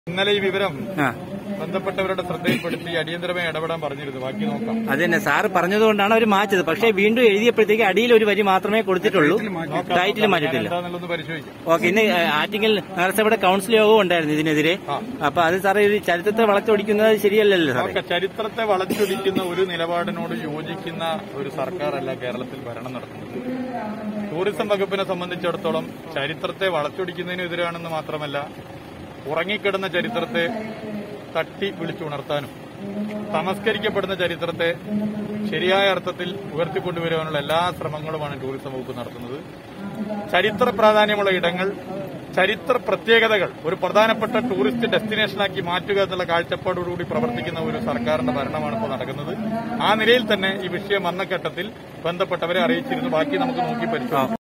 ഇന്നലെ ഈ വിവരം ആ ബന്ധപ്പെട്ടവരുടെ ശ്രദ്ധയിൽപ്പെടുത്തി അടിയന്തരമായി ഇടപെടാൻ പറഞ്ഞിരുന്നു ബാക്കി നോക്കാം അത് തന്നെ സാറ് പറഞ്ഞതുകൊണ്ടാണ് അവർ മാറ്റത് പക്ഷേ വീണ്ടും എഴുതിയപ്പോഴത്തേക്ക് അടിയിൽ ഒരു വരി മാത്രമേ കൊടുത്തിട്ടുള്ളൂ ടൈറ്റിൽ മാറ്റിയിട്ടില്ല എന്താണെന്നുള്ളത് പരിശോധിക്കാം ഓക്കെ ഇന്ന് ആ, ആറ്റിങ്ങൽ നഗരസഭയുടെ കൌൺസിൽ യോഗവും ഉണ്ടായിരുന്നു ഇതിനെതിരെ ആ. അപ്പൊ അത് സാറേ ഒരു ചരിത്രത്തെ വളച്ചൊടിക്കുന്നത് ശരിയല്ലല്ലോ സാറേ നമുക്ക് ചരിത്രത്തെ വളച്ചൊടിക്കുന്ന ഒരു നിലപാടിനോട് യോജിക്കുന്ന ഒരു സർക്കാരല്ല കേരളത്തിൽ ഭരണം നടത്തുന്നത് ടൂറിസം വകുപ്പിനെ സംബന്ധിച്ചിടത്തോളം ചരിത്രത്തെ വളച്ചൊടിക്കുന്നതിനെതിരാണെന്ന് മാത്രമല്ല ഉറങ്ങിക്കിടന്ന ചരിത്രത്തെ തട്ടി വിളിച്ചുണർത്താനും തമസ്കരിക്കപ്പെടുന്ന ചരിത്രത്തെ ശരിയായ അർത്ഥത്തിൽ ഉയർത്തിക്കൊണ്ടുവരുവാനുള്ള എല്ലാ ശ്രമങ്ങളുമാണ് ടൂറിസം വകുപ്പ് നടത്തുന്നത് ചരിത്ര പ്രാധാന്യമുള്ള ഇടങ്ങൾ ചരിത്ര പ്രത്യേകതകൾ ഒരു പ്രധാനപ്പെട്ട ടൂറിസ്റ്റ് ഡെസ്റ്റിനേഷനാക്കി മാറ്റുക എന്നുള്ള കാഴ്ചപ്പാടോടുകൂടി പ്രവർത്തിക്കുന്ന ഒരു സർക്കാരിന്റെ ഭരണമാണ് ഇപ്പോൾ നടക്കുന്നത് ആ നിലയിൽ തന്നെ ഈ വിഷയം വന്ന ഘട്ടത്തിൽ ബന്ധപ്പെട്ടവരെ അറിയിച്ചിരുന്നു ബാക്കി നമുക്ക് നോക്കി പരിശോധിക്കാം